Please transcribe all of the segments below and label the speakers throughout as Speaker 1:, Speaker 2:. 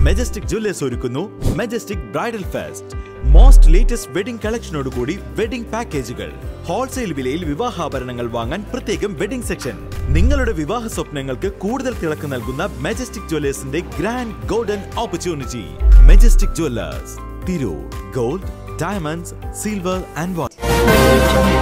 Speaker 1: Majestic jewellers ഒരുക്കുന്നു majestic bridal fest most latest wedding കളക്ഷനോടുകൂടി wedding പാക്കേജുകൾ ഹോൾസെയിൽ വിലയിൽ വിവാഹാഭരണങ്ങൾ വാങ്ങാൻ പ്രത്യേകം വെഡിംഗ് സെക്ഷൻ നിങ്ങളുടെ വിവാഹ സ്വപ്നങ്ങൾക്ക് കൂടുതൽ തിളക്ക് നൽകുന്ന മെജസ്റ്റിക് ജ്വല്ലേഴ്സിന്റെ grand golden opportunity majestic jewellers Tirur gold diamonds silver and water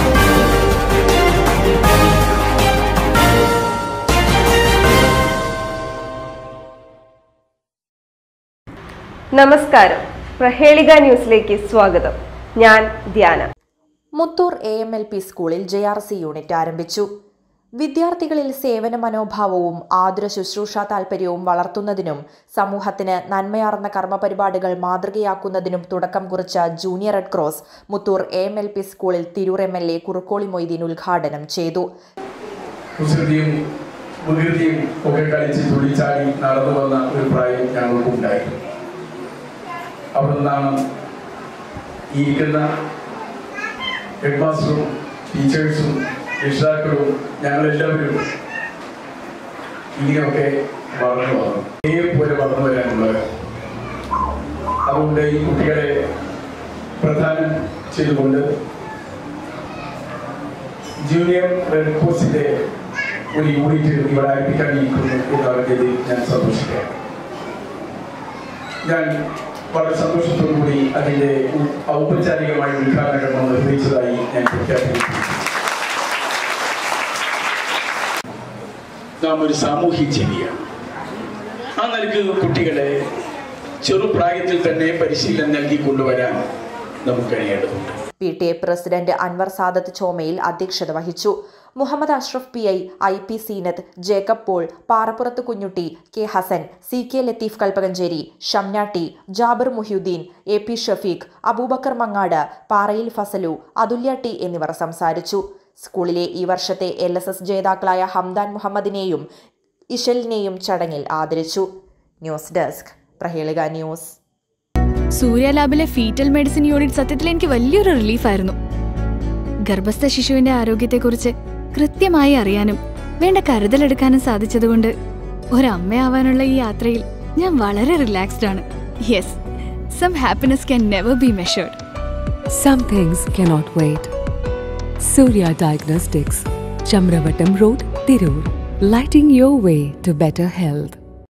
Speaker 2: നമസ്കാരം പ്രഹേളിക ന്യൂസിലേക്ക് സ്വാഗതം ഞാൻ Dhyana
Speaker 3: Muthur A M L P സ്കൂളിൽ ജെ ആർ സി യൂണിറ്റ് ആരംഭിച്ചു വിദ്യാർത്ഥികളിൽ സേവന മനോഭാവവും ആതുര ശുശ്രൂഷ താൽപര്യവും വളർത്തുന്നതിനും സമൂഹത്തിന് നന്മയാർന്ന കർമ്മപരിപാടികൾ മാതൃകയാക്കുന്നതിനും തുടക്കം കുറിച്ച junior red cross Muthur A M L P സ്കൂളിൽ Tirur M L A Kurukkoli Moideen ഉദ്ഘാടനം ചെയ്തു
Speaker 4: കുസൃതിയും വികൃതിയും ഒക്കെ കളിച്ച് തുള്ളിച്ചാടി നടന്നു വന്ന ഒരു പ്രായം ഞങ്ങൾക്കുണ്ടായി അവിടെ നിന്നാണ് ഈ ഇരിക്കുന്ന ഹെഡ് മാസ്റ്ററും ടീച്ചേഴ്സും രക്ഷിതാക്കളും ഞങ്ങളെല്ലാവരും ഇങ്ങനെയൊക്കെ വളർന്നു വന്നു ഇതേപോലെ വളർന്നു വരാനുള്ളത് അതുകൊണ്ട് ഈ കുട്ടികളെ പ്രധാനം ചെയ്തുകൊണ്ട് ജൂനിയർ റെഡ് ക്രോസിന്റെ ഒരു യൂണിറ്റ് ഇവിടെ ആരംഭിക്കാനിരിക്കുന്നു എന്നതിൽ ഞാൻ സന്തോഷിക്കുകയാണ് ഞാൻ വളരെ സന്തോഷത്തോടു കൂടി അതിന്റെ ഉ- ഔപചാരികമായ ഉദ്ഘാടനം നിർവഹിച്ചതായി ഞാൻ പ്രഖ്യാപിക്കുന്നു നാം ഒരു സാമൂഹ്യ ജീവിയാണ് ആ നിലക്ക് കുട്ടികളെ ചെറുപ്രായത്തിൽ തന്നെ പരിശീലനം നൽകി കൊണ്ടുവരാൻ നമുക്ക് കഴിയേണ്ടതുണ്ട്
Speaker 3: P T A president Anwar Sadath ചോമയിൽ അധ്യക്ഷത വഹിച്ചു Muhammad Ashraf P I I P Zeenath Jacob Paul Parappurath Kunhutty K Hasan C K Latheef Kalpakanchery Shamna T Jabir Muhiyuddin A P Shafeeq Aboobacker Mangad Parayil Fasalu Athulya T എന്നിവർ സംസാരിച്ചു സ്കൂളിലെ ഈ വർഷത്തെ എൽ എസ് എസ് ജേതാക്കളായ ഹംദാൻ മുഹമ്മദിനെയും ഇഷലിനെയും ചടങ്ങിൽ ആദരിച്ചു news desk Praheleka news
Speaker 5: Surya ലാബിലെ ഫീറ്റൽ മെഡിസിൻ യൂണിറ്റ് സത്യത്തിൽ എനിക്ക് വലിയൊരു റിലീഫായിരുന്നു ഗർഭസ്ഥ ശിശുവിന്റെ ആരോഗ്യത്തെക്കുറിച്ച് കൃത്യമായി അറിയാനും വേണ്ട കരുതലെടുക്കാനും സാധിച്ചതുകൊണ്ട് ഒരമ്മയാവാനുള്ള ഈ യാത്രയിൽ ഞാൻ വളരെ റിലാക്സ്ഡ് ആണ് yes some happiness can never be measured
Speaker 6: Some things cannot wait. Surya Diagnostics, Chamravatam Road, Tirur, lighting your way to better health.